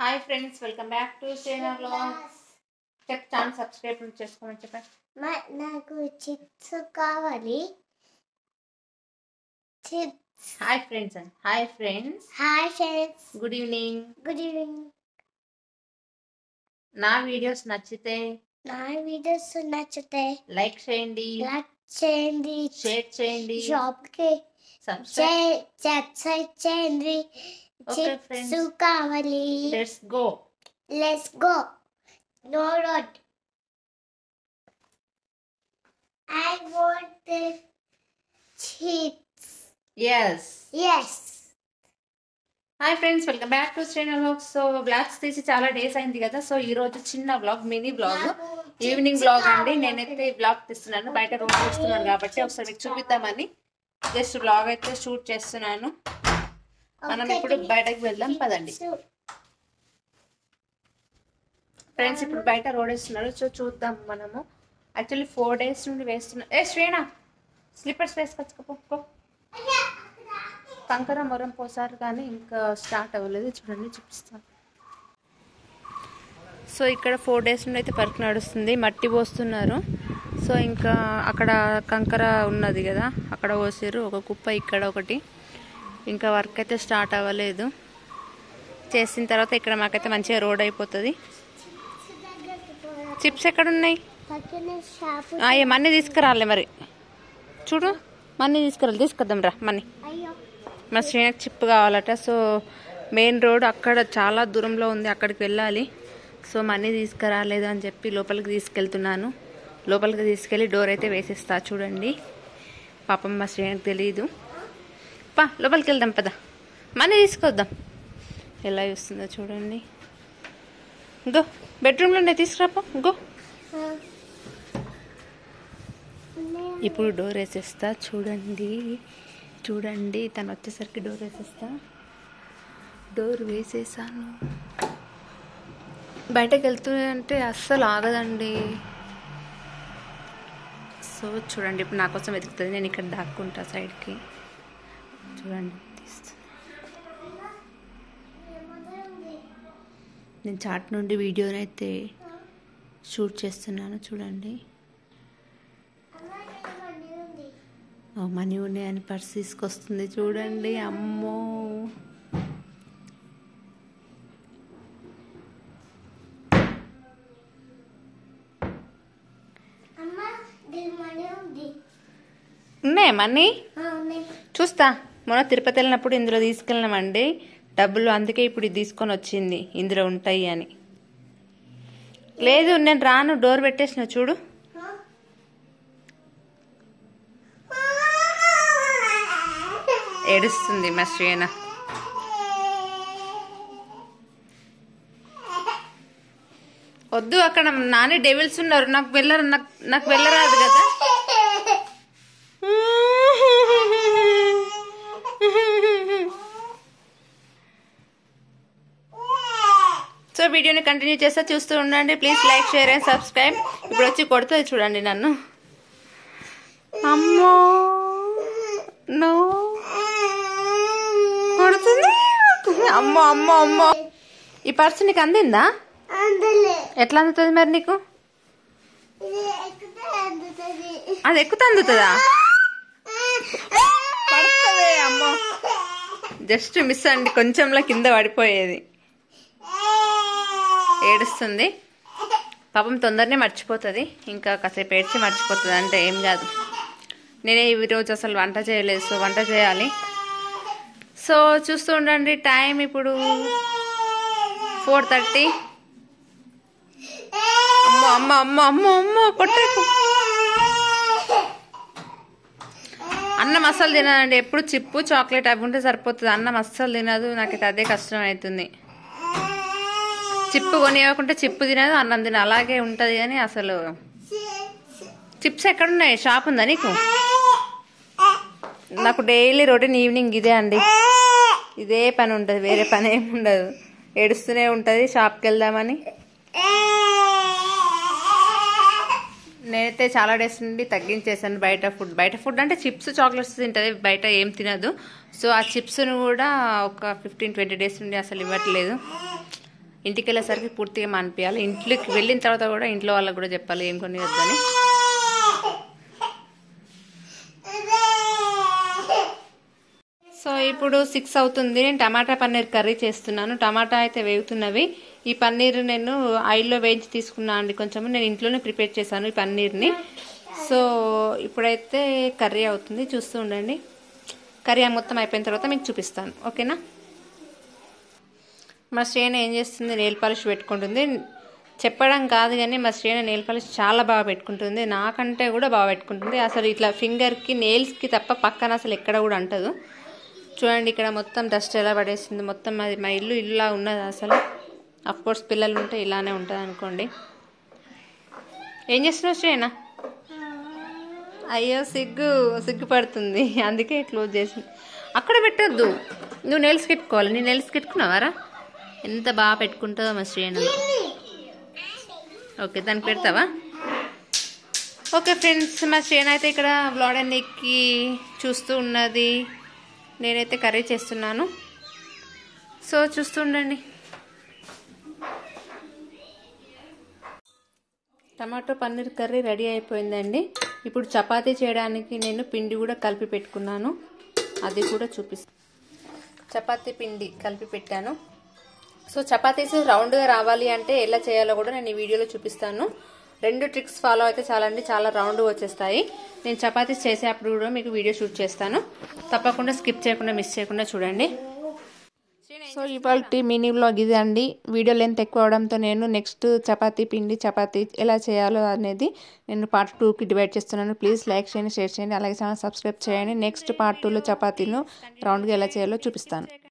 Hi friends welcome back to శ్రీనగర్లో చెప్ channel subscribe చేసుకోమని చెప్పండి మా- నాకు చిప్స్ కావాలి చిప్స్ హాయ్ ఫ్రెండ్స్ అండి hi friends hi friends good evening good evening నా వీడియోస్ నచ్చితే నా వీడియోస్ నచ్చితే లైక్ చేయండి లైక్ చేయండి షేర్ చేయండి షాప్కి సబ్స్క్రైబ్ సబ్స్క్రైబ్ చేయండి Okay, చిప్స్ friends. కావాలి let's go let's go no road I want chips yes yes hi friends welcome back to Srinagar so vlogs తీసి చాలా డేస్ అయింది కదా సో ఈ రోజు చిన్న vlog mini vlog evening vlog అండి నేనైతే ఈ బ్లాగ్ తీస్తున్నాను బయట రోడ్ చూస్తున్నాను కాబట్టి ఒకసారి మీకు చూపిద్దామని జస్ట్ బ్లాగ్ అయితే షూట్ చేస్తున్నాను మనం ఇప్పుడు బయటకు వెళ్దాం పదండి ఫ్రెండ్స్ ఇప్పుడు బయట రోడ్ వేస్తున్నారు సో చూద్దాం మనము యాక్చువల్లీ ఫోర్ డేస్ నుండి వేస్తున్నా ఏ శ్రేణ స్లిప్పర్స్ వేసుకొచ్చుకోపో కంకర మొరం పోసారు కానీ ఇంకా స్టార్ట్ అవ్వలేదు చూడండి చూపిస్తాను సో ఇక్కడ ఫోర్ డేస్ నుండి అయితే వర్క్ నడుస్తుంది మట్టి పోస్తున్నారు సో ఇంకా అక్కడ కంకర ఉన్నది కదా అక్కడ పోసారు ఒక కుప్ప ఇక్కడ ఒకటి ఇంకా వర్క్ అయితే స్టార్ట్ అవ్వలేదు చేసిన తర్వాత ఇక్కడ మాకైతే మంచిగా రోడ్ అయిపోతుంది చిప్స్ ఎక్కడ ఉన్నాయి పక్కన షాపు ఆ, ఏ మనీ తీసుకురాలే మరి చూడు మనీ తీసుకురాలి తీసుకొద్దాం రా మనీ అయ్యో మా శ్రీనకు చిప్ కావాలట సో మెయిన్ రోడ్ అక్కడ చాలా దూరంలో ఉంది అక్కడికి వెళ్ళాలి సో మనీ తీసుకురాలేదు అని చెప్పి లోపలికి తీసుకెళ్తున్నాను లోపలికి తీసుకెళ్ళి డోర్ అయితే వేసేస్తా చూడండి పాపం మా శ్రీనకు తెలియదు పా లోపలికి వెళ్దాం పద మనీ తీసుకొద్దాం ఎలా చూస్తుందో చూడండి గో బెడ్రూమ్లోనే తీసుకురాపో గో ఇప్పుడు డోర్ వేసేస్తా చూడండి చూడండి తను వచ్చేసరికి డోర్ వేసేస్తా డోర్ వేసేసాను బయటకు వెళ్తుంటే అస్సలు ఆగదండి సో చూడండి ఇప్పుడు నా కోసం వెతుకుతుంది నేను ఇక్కడ దాక్కుంటా సైడ్కి చూడండి తీస్తున్నా. నేను చాట్ నుండి వీడియోనైతే షూట్ చేస్తున్నాను చూడండి ఓ మనీ ఉన్నాయని పర్స్ తీసుకొస్తుంది చూడండి అమ్మో అమ్మ దీని మనీ ఉంది ఉన్నాయా మనీ ఆ, ఉన్నాయి. చూస్తా మొన్న తిరుపతి వెళ్ళినప్పుడు ఇందులో తీసుకెళ్ళినామండి డబ్బులు అందుకే ఇప్పుడు ఇది తీసుకొని వచ్చింది ఇందులో ఉంటాయి అని లేదు నేను రాను డోర్ పెట్టేసిన చూడు ఏడుస్తుంది మా శ్రీన వద్దు అక్కడ నాని డెవిల్స్ ఉన్నారు నాకు వెళ్ళరు నాకు నాకు వెళ్ళరాదు కదా సో వీడియోని కంటిన్యూ చేస్తా చూస్తూ ఉండండి please like share and subscribe ఇప్పుడు వచ్చి కొడుతుంది చూడండి నన్ను అమ్మో నో కొడుతుంది అమ్మో అమ్మో అమ్మో ఈ పర్స్ నీకు అందిందా అందులే ఎట్లా అందుతుంది మరి నీకు ఇది ఎక్కితే అందుతుంది అది ఎక్కుత అందుతుందా పడుతుంది అమ్మో జస్ట్ మిస్ అండి కొంచెంలో కింద పడిపోయేది ఏడుస్తుంది పాపం తొందరనే మర్చిపోతుంది ఇంకా కాసేపు ఏడ్చి మర్చిపోతుంది అంటే ఏం కాదు నేనే ఈ రోజు అసలు వంట చేయలేదు సో వంట చేయాలి సో చూస్తూ ఉండండి టైం ఇప్పుడు ఫోర్ థర్టీ అమ్మో అమ్మ అమ్మ అమ్మ అమ్మ కొట్టకు అన్నం అస్సలు తినదండి ఎప్పుడు చిప్పు చాక్లెట్ అవి ఉంటే సరిపోతుంది అన్నం అస్సలు తినదు నాకైతే అదే కష్టం అవుతుంది చిప్పు కొనివ్వకుంటే చిప్పు తినదు అన్నం తిన అలాగే ఉంటుంది కానీ అసలు చిప్స్ ఎక్కడున్నాయి షాప్ ఉందా నీకు నాకు డైలీ రొటీన్ ఈవినింగ్ ఇదే అండి ఇదే పని ఉంటుంది వేరే పని ఏమి ఉండదు ఏడుస్తూనే ఉంటుంది షాప్కి వెళ్దామని నేనైతే చాలా డేస్ నుండి తగ్గించేసాను బయట ఫుడ్ బయట ఫుడ్ అంటే చిప్స్ చాక్లెట్స్ తింటుంది బయట ఏం తినదు సో ఆ చిప్స్ను కూడా ఒక ఫిఫ్టీన్ ట్వంటీ డేస్ నుండి అసలు ఇవ్వట్లేదు ఇంటికి వెళ్ళేసరికి పూర్తిగా మానిపించాలి ఇంట్లోకి వెళ్ళిన తర్వాత కూడా ఇంట్లో వాళ్ళకి కూడా చెప్పాలి ఏం కొని వద్దని సో ఇప్పుడు సిక్స్ అవుతుంది నేను టమాటా పన్నీర్ కర్రీ చేస్తున్నాను టమాటా అయితే వేగుతున్నవి ఈ పన్నీర్ నేను ఆయిల్లో వేయించి తీసుకున్నాను అండి కొంచెం నేను ఇంట్లోనే ప్రిపేర్ చేశాను ఈ పన్నీర్ని సో ఇప్పుడైతే కర్రీ అవుతుంది చూస్తూ ఉండండి కర్రీ మొత్తం అయిపోయిన తర్వాత మీకు చూపిస్తాను ఓకేనా మా శ్రేణ ఏం చేస్తుంది నెయిల్ పాలిష్ పెట్టుకుంటుంది చెప్పడం కాదు కానీ మా శ్రేణ నెయిల్ పాలిష్ చాలా బాగా పెట్టుకుంటుంది నాకంటే కూడా బాగా పెట్టుకుంటుంది అసలు ఇట్లా ఫింగర్కి నెయిల్స్కి తప్ప పక్కన అసలు ఎక్కడ కూడా అంటదు చూడండి ఇక్కడ మొత్తం డస్ట్ ఎలా పడేసింది మొత్తం అది మా ఇల్లు ఇల్లులా ఉన్నది అసలు అఫ్ కోర్స్ పిల్లలు ఉంటే ఇలానే ఉంటుంది అనుకోండి ఏం చేస్తున్నావు శ్రేణ అయ్యో సిగ్గు సిగ్గు పడుతుంది అందుకే క్లోజ్ చేసింది అక్కడ పెట్టొద్దు నువ్వు నెల్స్ పెట్టుకోవాలి నీ నెల్స్ పెట్టుకున్నావారా ఎంత బాగా పెట్టుకుంటుందో మా శ్రేణ ఓకే దానికి పెడతావా ఓకే ఫ్రెండ్స్ మా శ్రేణ అయితే ఇక్కడ బ్లాడన్ ఎక్కి చూస్తూ ఉన్నది నేనైతే కర్రీ చేస్తున్నాను సో చూస్తూ ఉండండి టమాటో పన్నీర్ కర్రీ రెడీ అయిపోయిందండి ఇప్పుడు చపాతీ చేయడానికి నేను పిండి కూడా కలిపి పెట్టుకున్నాను అది కూడా చూపిస్తాను చపాతీ పిండి కలిపి పెట్టాను సో చపాతీస్ రౌండ్గా రావాలి అంటే ఎలా చేయాలో కూడా నేను ఈ వీడియోలో చూపిస్తాను రెండు ట్రిక్స్ ఫాలో అయితే చాలండి చాలా రౌండ్ వచ్చేస్తాయి నేను చపాతీస్ చేసేటప్పుడు కూడా మీకు వీడియో షూట్ చేస్తాను తప్పకుండా స్కిప్ చేయకుండా మిస్ చేయకుండా చూడండి సో ఇవాళ మినీ వ్లాగ్ ఇది అండి వీడియో లెంత్ ఎక్కువ అవడంతో నేను నెక్స్ట్ చపాతీ పిండి చపాతీ ఎలా చేయాలో అనేది నేను పార్ట్ టూకి డివైడ్ చేస్తున్నాను ప్లీజ్ లైక్ చేయండి షేర్ చేయండి అలాగే ఛానల్ సబ్స్క్రైబ్ చేయండి నెక్స్ట్ పార్ట్ టూలో చపాతీను రౌండ్గా ఎలా చేయాలో చూపిస్తాను